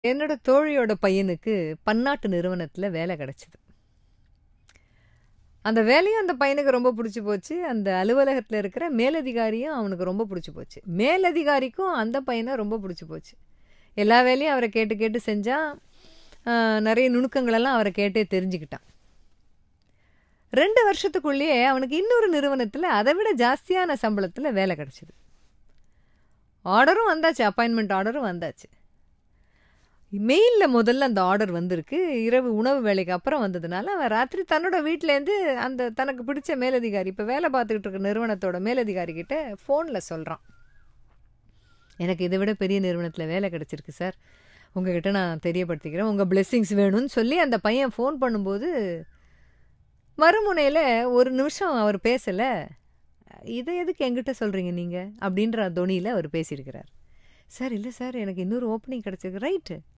என்னோட தோழியோட பையனுக்கு பன்னாட்டு நிறுவனத்துல வேலை கிடைச்சது. அந்த வேலையும் அந்த பையனுக்கு ரொம்ப புடிச்சு போச்சு. அந்த அலுவலகத்துல இருக்கிற மேலதிகாரியும் அவனுக்கு ரொம்ப புடிச்சு போச்சு. மேலதிகாரிக்கும் அந்த பையன ரொம்ப புடிச்சு போச்சு. எல்லா வேலையும் அவர கேட்டு கேட்டு செஞ்சான். அ நெறைய நுணுக்கங்களெல்லாம் அவர கேட்டே தெரிஞ்சுக்கிட்டான். 2 வருஷத்துக்குள்ளேயே அவனுக்கு இன்னொரு நிறுவனத்துல அத விட ஜாஸ்தியான சம்பளத்துல வேலை கிடைச்சது. ஆர்டரும் வந்தாச்சு. அப்பாயின்ட்மென்ட் ஆர்டரும் வந்தாச்சு. மெயில்ல முதல்ல அந்த ஆர்டர் வந்திருக்கு. இரவு உணவு வேளைக்கு அப்புறம் வந்ததுனால, அவன் ராத்திரி தன்னோட வீட்லேருந்து அந்த தனக்கு பிடிச்ச மேலதிகாரி, இப்ப வேலை பார்த்துக்கிட்டு இருக்க நிறுவனத்தோட மேலதிகாரி கிட்ட ஃபோன்ல சொல்றான். எனக்கு இத விட பெரிய நிறுவனத்துல வேலை கிடைச்சிருக்கு சார். உங்ககிட்ட நான் தெரியப்படுத்திக்கிறேன். உங்க பிளெஸ்ஸிங்ஸ் வேணும்னு சொல்லி அந்த பையன் ஃபோன் பண்ணும்போது, மறுமுனையில ஒரு நிமிஷம் அவர் பேசல. "இத எதுக்கு என்கிட்ட சொல்றீங்க நீங்க?" அப்படின்ற தொனியில அவர் பேசியிருக்கிறார். "சார் இல்ல சார் எனக்கு இன்னொரு ஓப்பனிங் கிடைச்சிருக்கு." "ரைட்.